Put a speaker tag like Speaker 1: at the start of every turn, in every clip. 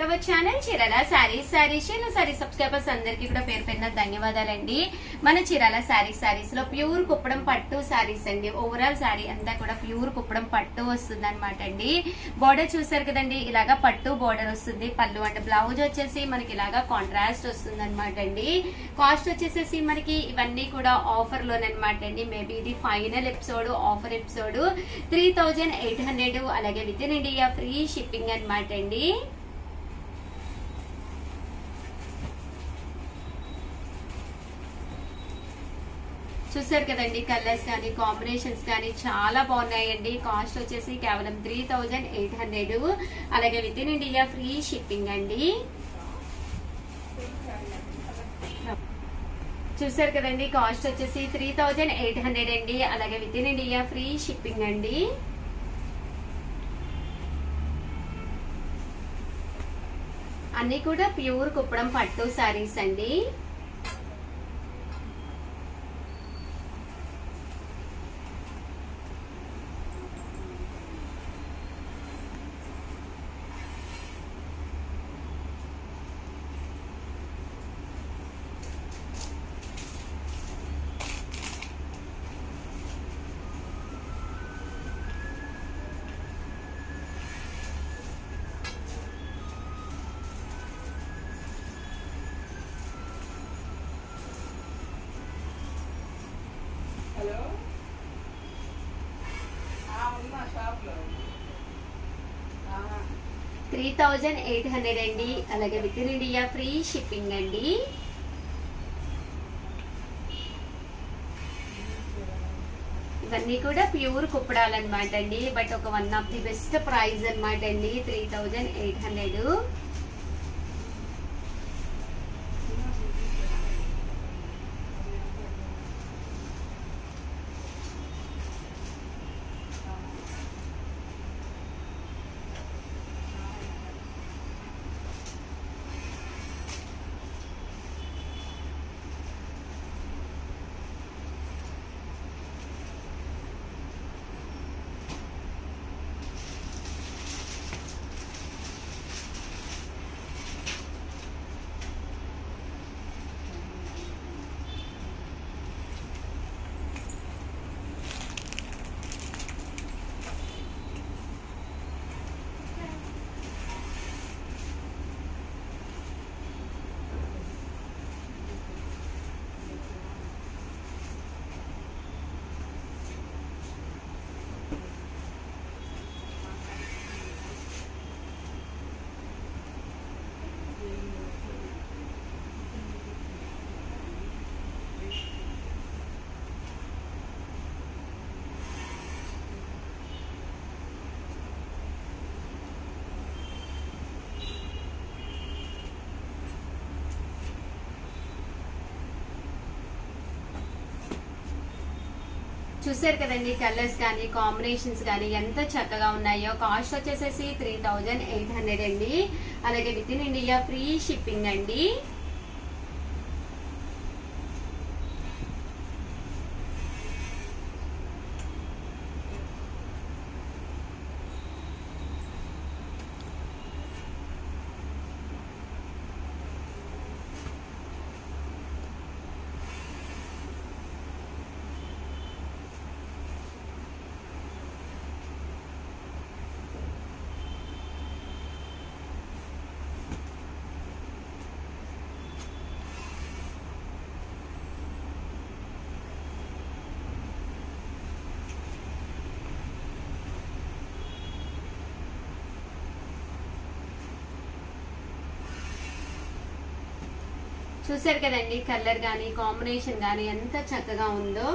Speaker 1: hour channel Chirala sarees sarees Chirala sarees subscribers అందరికీ కూడా పేరు పెట్టిన ధన్యవాదాలండి మన చీరాల శారీస్ శారీస్ లో ప్యూర్ కుప్పడం పట్టు శారీస్ అండి ఓవరాల్ శారీ అంతా కూడా ప్యూర్ కుప్పడం పట్టు వస్తుంది అనమాట అండి బోర్డర్ చూసారు కదండి ఇలాగా పట్టు బోర్డర్ వస్తుంది పళ్ళు అంటే బ్లౌజ్ వచ్చేసి మనకి ఇలాగా కాంట్రాస్ట్ వస్తుంది అనమాట అండి కాస్ట్ వచ్చేసేసి మనకి ఇవన్నీ కూడా ఆఫర్ లోనమాట అండి మేబీ ఇది final episode offer episode three thousand eight hundred అలాగే within India free shipping అనమాట అండి చూసారు కదండి కలర్స్ కానీ కాంబినేషన్స్ కానీ చాలా బాగున్నాయండి కాస్ట్ వచ్చేసి కేవలం త్రీ థౌజండ్ ఎయిట్ హండ్రెడ్ అలాగే within India free shipping అండి చూసారు కదండి కాస్ట్ వచ్చేసి త్రీ థౌజండ్ ఎయిట్ హండ్రెడ్ అండి అలాగే within India free shipping అండి అన్ని కూడా ప్యూర్ కుప్పడం పట్టు శారీస్ అండి
Speaker 2: హలో ఆ, ఉన్నా షాప్లో ఆ,
Speaker 1: త్రీ థౌజండ్ ఎయిట్ హండ్రెడ్ అండి అలాగే within India free shipping అండి ఇవన్నీ కూడా ప్యూర్ కుప్పడాలన్నమాట అండి బట్ ఒక one of the best price అన్నమాట అండి త్రీ థౌజండ్ ఎయిట్ హండ్రెడ్ చూసారు కదండి కలర్స్ కానీ కాంబినేషన్స్ కానీ ఎంత చక్కగా ఉన్నాయో కాస్ట్ వచ్చేసేసి త్రీ థౌజండ్ ఎయిట్ హండ్రెడ్ అండి అలాగే within India free shipping అండి చూసారు కదండి కలర్ కానీ కాంబినేషన్ కానీ ఎంత చక్కగా ఉందో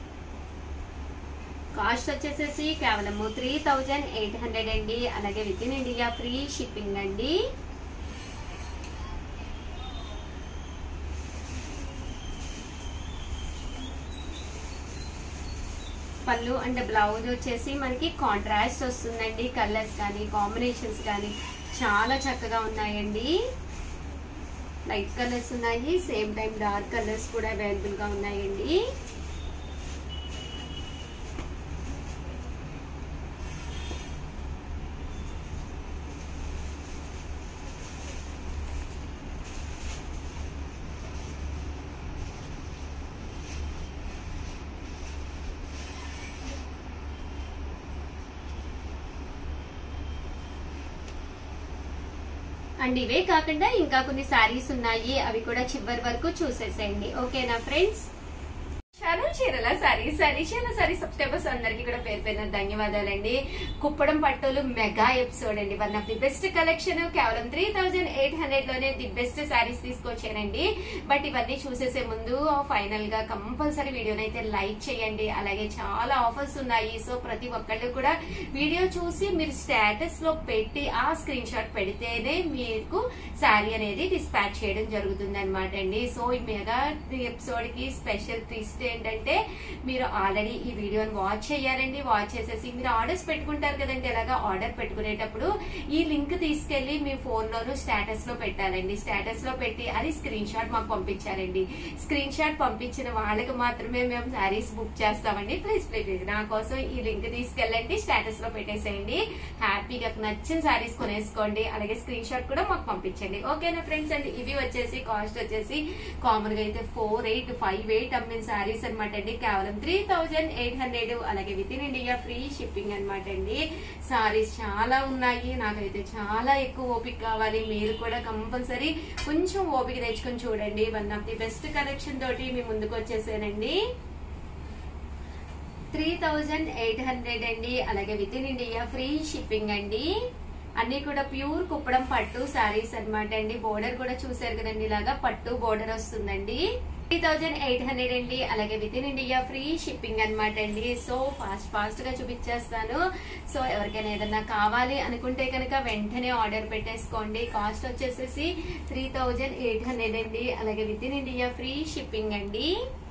Speaker 1: కాస్ట్ వచ్చేసేసి కేవలము త్రీ థౌజండ్ ఎయిట్ హండ్రెడ్ అండి అలాగే within India free shipping అండి పళ్ళు అండ్ బ్లౌజ్ వచ్చేసి మనకి కాంట్రాస్ట్ వస్తుందండి కలర్స్ కానీ కాంబినేషన్స్ కానీ చాలా చక్కగా ఉన్నాయండి లైట్ కలర్స్ ఉన్నాయి సేమ్ టైం డార్క్ కలర్స్ కూడా అవైలబుల్ గా ఉన్నాయండి అండ్ ఇవే కాకుండా ఇంకా కొన్ని శారీస్ ఉన్నాయి అవి కూడా చివరి వరకు చూసేసేయండి ఓకేనా friends channel Chirala saree saree Chirala saree subscribers అందరికీ కూడా పేరు పేరున ధన్యవాదాలండి కుప్పడం పట్టులు మెగా ఎపిసోడ్ అండి one of the best collection కేవలం త్రీ థౌజండ్ ఎయిట్ హండ్రెడ్ లోనే ది బెస్ట్ శారీస్ తీసుకొచ్చానండి బట్ ఇవన్నీ చూసేసే ముందు ఫైనల్ గా కంపల్సరీ వీడియోని అయితే లైక్ చేయండి అలాగే చాలా ఆఫర్స్ ఉన్నాయి సో ప్రతి ఒక్కళ్ళు కూడా వీడియో చూసి మీరు స్టేటస్ లో పెట్టి ఆ స్క్రీన్ షాట్ పెడితేనే మీకు శారీ అనేది డిస్పాచ్ చేయడం జరుగుతుంది అనమాట అండి సో ఈ మెగా ఎపిసోడ్ కి స్పెషల్ ట్విస్ట్ ఏంటంటే మీరు ఆల్రెడీ ఈ వీడియోని వాచ్ చేయాలండి వాచ్ చేసేసి మీరు ఆర్డర్స్ పెట్టుకుంటారు కదండి ఎలాగా ఆర్డర్ పెట్టుకునేటప్పుడు ఈ లింక్ తీసుకెళ్లి మీ ఫోన్ లోను స్టేటస్ లో పెట్టాలండి స్టేటస్ లో పెట్టి అది స్క్రీన్ షాట్ మాకు పంపించారండి స్క్రీన్ షాట్ పంపించిన వాళ్ళకి మాత్రమే మేము శారీస్ బుక్ చేస్తామండి ప్లీజ్ ప్లీజ్ నా కోసం ఈ లింక్ తీసుకెళ్ళండి స్టేటస్ లో పెట్టేసేయండి హ్యాపీగా నచ్చిన శారీస్ కొనేసుకోండి అలాగే స్క్రీన్ షాట్ కూడా మాకు పంపించండి ఓకేనా ఫ్రెండ్స్ అండి ఇవి వచ్చేసి కాస్ట్ వచ్చేసి కామన్ గా అయితే ఫోర్ ఎయిట్ ఫైవ్ ఎయిట్ అమ్మిన శారీస్ అనమాట అండి కేవలం త్రీ థౌజండ్ ఎయిట్ హండ్రెడ్ అలాగే within India free shipping అనమాట అండి సారీస్ చాలా ఉన్నాయి నాకైతే చాలా ఎక్కువ ఓపిక కావాలి మీరు కూడా కంపల్సరీ కొంచెం ఓపిక తెచ్చుకొని చూడండి one of the best collection తోటి మీ ముందుకు వచ్చేసానండి త్రీ థౌజండ్ ఎయిట్ హండ్రెడ్ అండి అలాగే within India free shipping అండి అన్ని కూడా ప్యూర్ కుప్పడం పట్టు శారీస్ అన్నమాట అండి బోర్డర్ కూడా చూసారు కదండి ఇలాగా పట్టు బోర్డర్ వస్తుందండి త్రీ థౌజండ్ ఎయిట్ హండ్రెడ్ అండి అలాగే within India free shipping అనమాట అండి సో ఫాస్ట్ ఫాస్ట్ గా చూపించేస్తాను సో ఎవరికైనా ఏదన్నా కావాలి అనుకుంటే కనుక వెంటనే ఆర్డర్ పెట్టేసుకోండి కాస్ట్ వచ్చేసేసి త్రీ థౌజండ్ ఎయిట్ హండ్రెడ్ అండి అలాగే within India free shipping అండి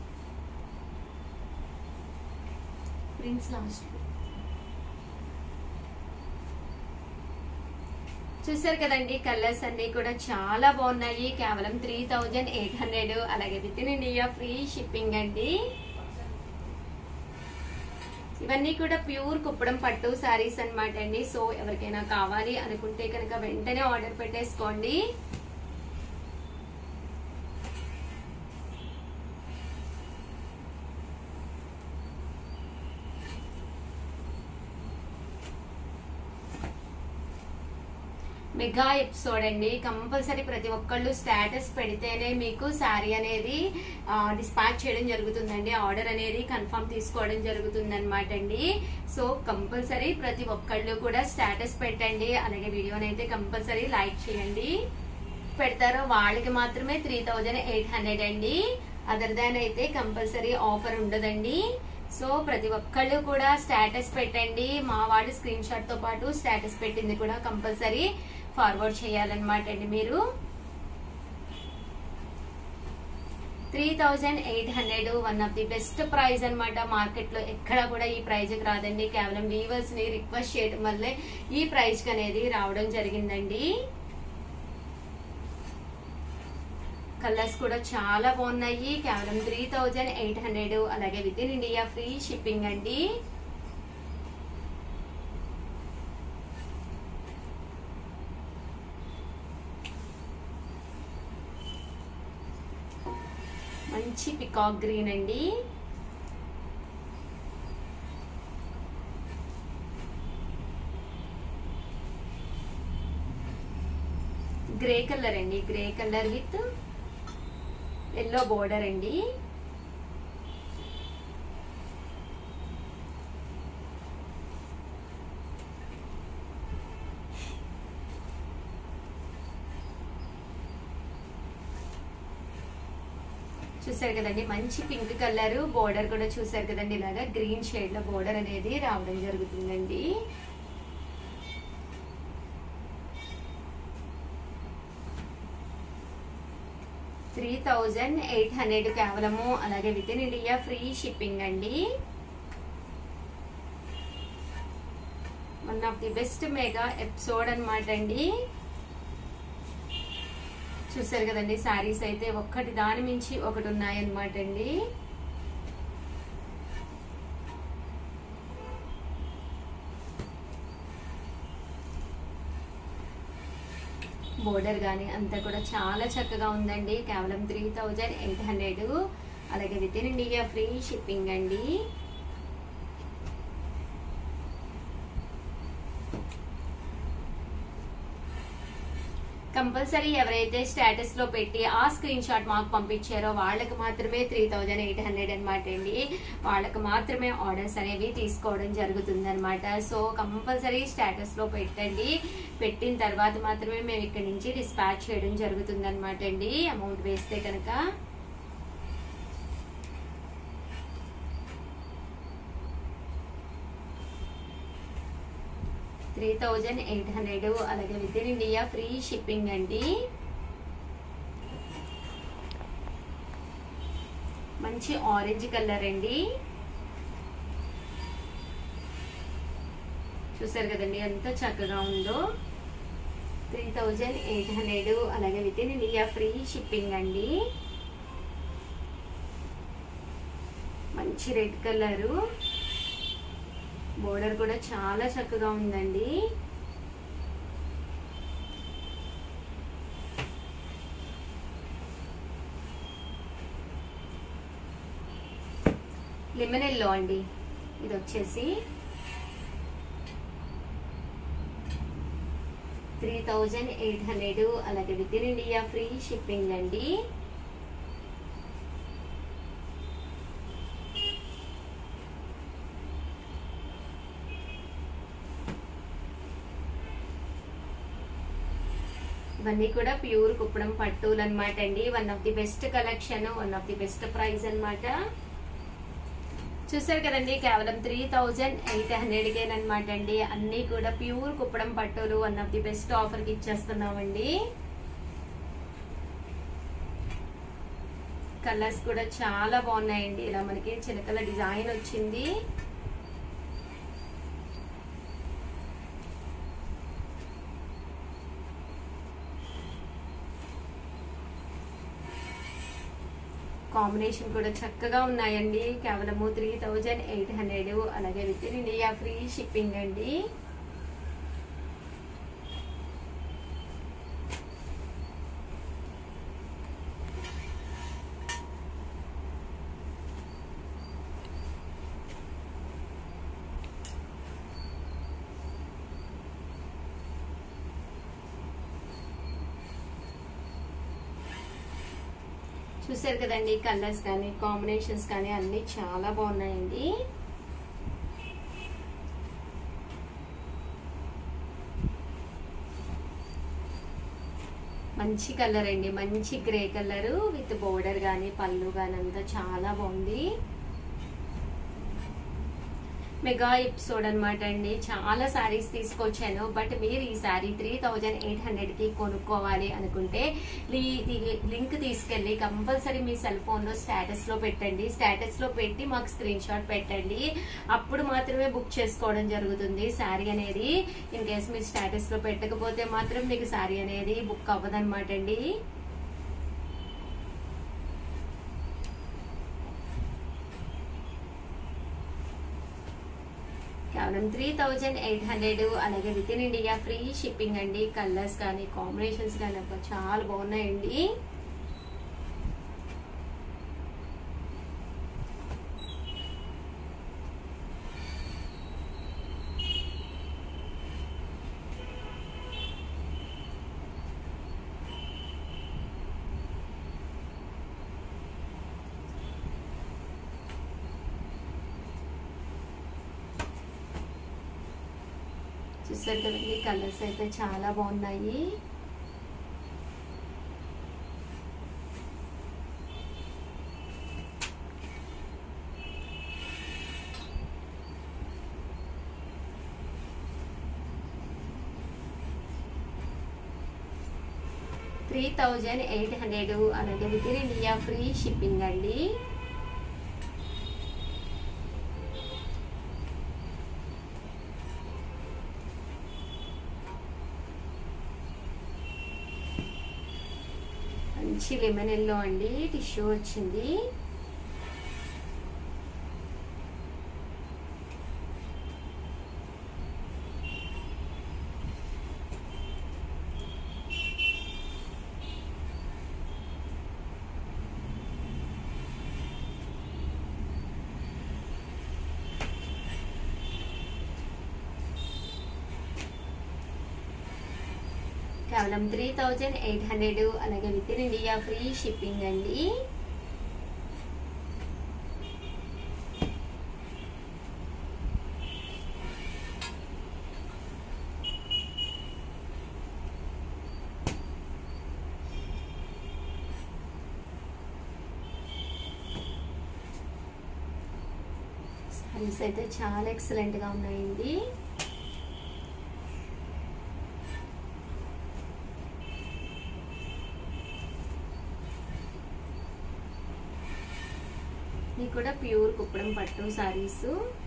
Speaker 1: ప్రిన్స్ లాస్ట్ చూసారు కదండి కలర్స్ అన్ని కూడా చాలా బాగున్నాయి కేవలం త్రీ థౌజండ్ ఎయిట్ హండ్రెడ్ అలాగే within India free shipping అండి ఇవన్నీ కూడా ప్యూర్ కుప్పడం పట్టు శారీస్ అన్నమాట అండి సో ఎవరికైనా కావాలి అనుకుంటే కనుక వెంటనే ఆర్డర్ పెట్టేసుకోండి మెగా ఎపిసోడ్ అండి కంపల్సరీ ప్రతి ఒక్కళ్ళు స్టేటస్ పెడితేనే మీకు శారీ అనేది డిస్పాచ్ చేయడం జరుగుతుందండి ఆర్డర్ అనేది కన్ఫర్మ్ తీసుకోవడం జరుగుతుంది అనమాట అండి సో కంపల్సరీ ప్రతి ఒక్కళ్ళు కూడా స్టేటస్ పెట్టండి అలాగే వీడియోని అయితే కంపల్సరీ లైక్ చేయండి పెడతారో వాళ్ళకి మాత్రమే త్రీ థౌజండ్ ఎయిట్ హండ్రెడ్ అండి అదర్ దాన్ అయితే కంపల్సరీ ఆఫర్ ఉండదండి సో ప్రతి ఒక్కళ్ళు కూడా స్టేటస్ పెట్టండి మా వాళ్ళు స్క్రీన్ షాట్ తో పాటు స్టేటస్ పెట్టింది కూడా కంపల్సరీ ఫార్వర్డ్ చేయాలన్నమాట అండి మీరు three thousand eight hundred one of the best price అనమాట మార్కెట్ లో ఎక్కడ కూడా ఈ ప్రైజ్ కి రాదండి కేవలం వీవర్స్ ని రిక్వెస్ట్ చేయడం వల్లే ఈ ప్రైజ్ కి అనేది రావడం జరిగిందండి కలర్స్ కూడా చాలా బాగున్నాయి కేవలం త్రీ థౌజండ్ ఎయిట్ హండ్రెడ్ అలాగే within India free shipping అండి మంచి పికాక్ గ్రీన్ అండి గ్రే కలర్ అండి grey colour with yellow border అండి చూసారు కదండి మంచి పింక్ కలర్ బోర్డర్ కూడా చూసారు కదండి ఇలాగా గ్రీన్ షేడ్ లో బోర్డర్ అనేది రావడం జరుగుతుందండి త్రీ థౌజండ్ ఎయిట్ హండ్రెడ్ కేవలము అలాగే within India free shipping అండి one of the best mega episode అనమాట అండి చూసారు కదండి శారీస్ అయితే ఒక్కటి దాని మించి ఒకటి ఉన్నాయన్నమాట అండి బోర్డర్ కానీ అంతా కూడా చాలా చక్కగా ఉందండి కేవలం త్రీ థౌజండ్ ఎయిట్ హండ్రెడ్ అలాగే within India free shipping అండి కంపల్సరీ ఎవరైతే స్టేటస్ లో పెట్టి ఆ స్క్రీన్ షాట్ మాకు పంపించారో వాళ్ళకి మాత్రమే త్రీ థౌజండ్ ఎయిట్ హండ్రెడ్ అనమాట అండి వాళ్ళకి మాత్రమే ఆర్డర్స్ అనేవి తీసుకోవడం జరుగుతుంది అనమాట సో కంపల్సరీ స్టేటస్ లో పెట్టండి పెట్టిన తర్వాత మాత్రమే మేము ఇక్కడ నుంచి డిస్పాచ్ చేయడం జరుగుతుంది అనమాట అండి అమౌంట్ వేస్తే కనుక త్రీ థౌజండ్ ఎయిట్ హండ్రెడ్ అలాగే within India free shipping అండి మంచి ఆరెంజ్ కలర్ అండి చూసారు కదండి ఎంత చక్కగా ఉందో త్రీ థౌజండ్ ఎయిట్ హండ్రెడ్ అలాగే within India free shipping అండి మంచి రెడ్ కలరు బోర్డర్ కూడా చాలా చక్కగా ఉందండి లెమన్ ఎల్లో అండి ఇది వచ్చేసి త్రీ థౌజండ్ ఎయిట్ హండ్రెడ్ అలాగే within India free shipping అండి ఇవన్నీ కూడా ప్యూర్ కుప్పడం పట్టులు అనమాట అండి one of the best collection one of the best price అన్నమాట చూసారు కదండి కేవలం త్రీ థౌజండ్ ఎయిట్ హండ్రెడ్ అనమాట అండి అన్ని కూడా ప్యూర్ కుప్పడం పట్టులు one of the best offer కి ఇచ్చేస్తున్నామండి కలర్స్ కూడా చాలా బాగున్నాయండి ఇలా మనకి చిలకల డిజైన్ వచ్చింది కాంబినేషన్ కూడా చక్కగా ఉన్నాయండి కేవలము త్రీ థౌజండ్ ఎయిట్ హండ్రెడ్ అలాగే within India free shipping అండి చూసారు కదండి కలర్స్ కానీ కాంబినేషన్స్ కానీ అన్ని చాలా బాగున్నాయండి మంచి కలర్ అండి మంచి గ్రే కలర్ విత్ బోర్డర్ కానీ పళ్ళు కానీ అంతా చాలా బాగుంది మెగా ఎపిసోడ్ అనమాట అండి చాలా శారీస్ తీసుకొచ్చాను బట్ మీరు ఈ saree three thousand eight hundred కి కొనుక్కోవాలి అనుకుంటే లింక్ తీసుకెళ్లి కంపల్సరీ మీ సెల్ ఫోన్ లో స్టేటస్ లో పెట్టండి స్టేటస్ లో పెట్టి మాకు స్క్రీన్ షాట్ పెట్టండి అప్పుడు మాత్రమే బుక్ చేసుకోవడం జరుగుతుంది శారీ అనేది ఇన్ కేస్ మీరు స్టేటస్ లో పెట్టకపోతే మాత్రం మీకు శారీ అనేది బుక్ అవ్వదన్నమాట అండి కేవలం త్రీ థౌజండ్ ఎయిట్ హండ్రెడ్ అలాగే within India free shipping అండి కలర్స్ కానీ కాంబినేషన్స్ కానీ అబ్బా చాలా బాగున్నాయండి చూసారు కదండి కలర్స్ అయితే చాలా బాగున్నాయి త్రీ థౌజండ్ ఎయిట్ హండ్రెడ్ అలాగే within India free shipping అండి మంచి లెమన్ ఎల్లో అండి టిష్యూ వచ్చింది కేవలం త్రీ థౌజండ్ ఎయిట్ హండ్రెడ్ అలాగే within India free shipping అండి సారీస్ అయితే చాలా ఎక్సలెంట్ గా ఉన్నాయండి ఇది కూడా ప్యూర్ కుప్పడం పట్టు సారీస్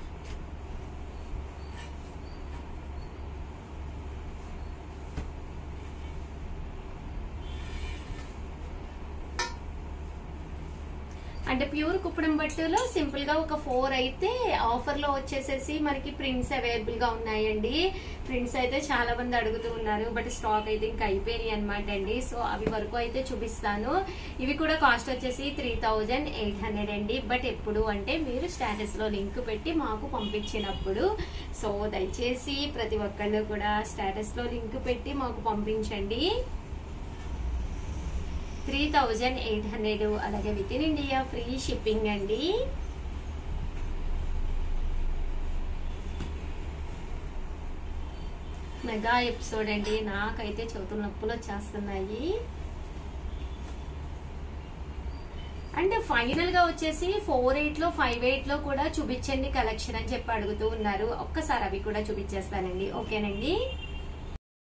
Speaker 1: అంటే ప్యూర్ కుప్పడం బట్టులో సింపుల్ గా ఒక ఫోర్ అయితే ఆఫర్ లో వచ్చేసేసి మనకి ప్రింట్స్ అవైలబుల్ గా ఉన్నాయండి ప్రింట్స్ అయితే చాలా మంది అడుగుతూ ఉన్నారు బట్ స్టాక్ అయితే ఇంకా అయిపోయినాయి అనమాట అండి సో అవి వరకు అయితే చూపిస్తాను ఇవి కూడా కాస్ట్ వచ్చేసి త్రీ థౌజండ్ ఎయిట్ హండ్రెడ్ అండి బట్ ఎప్పుడు అంటే మీరు స్టేటస్ లో లింక్ పెట్టి మాకు పంపించినప్పుడు సో దయచేసి ప్రతి ఒక్కళ్ళు కూడా స్టేటస్ లో లింక్ పెట్టి మాకు పంపించండి త్రీ థౌజండ్ ఎయిట్ హండ్రెడ్ అలాగే within India free shipping అండి మెగా ఎపిసోడ్ అండి నాకైతే చేతుల నొప్పులు వచ్చేస్తున్నాయి అండ్ ఫైనల్ గా వచ్చేసి ఫోర్ ఎయిట్ లో ఫైవ్ ఎయిట్ లో కూడా చూపించండి కలెక్షన్ అని చెప్పి అడుగుతూ ఉన్నారు ఒక్కసారి అవి కూడా చూపించేస్తానండి ఓకేనండి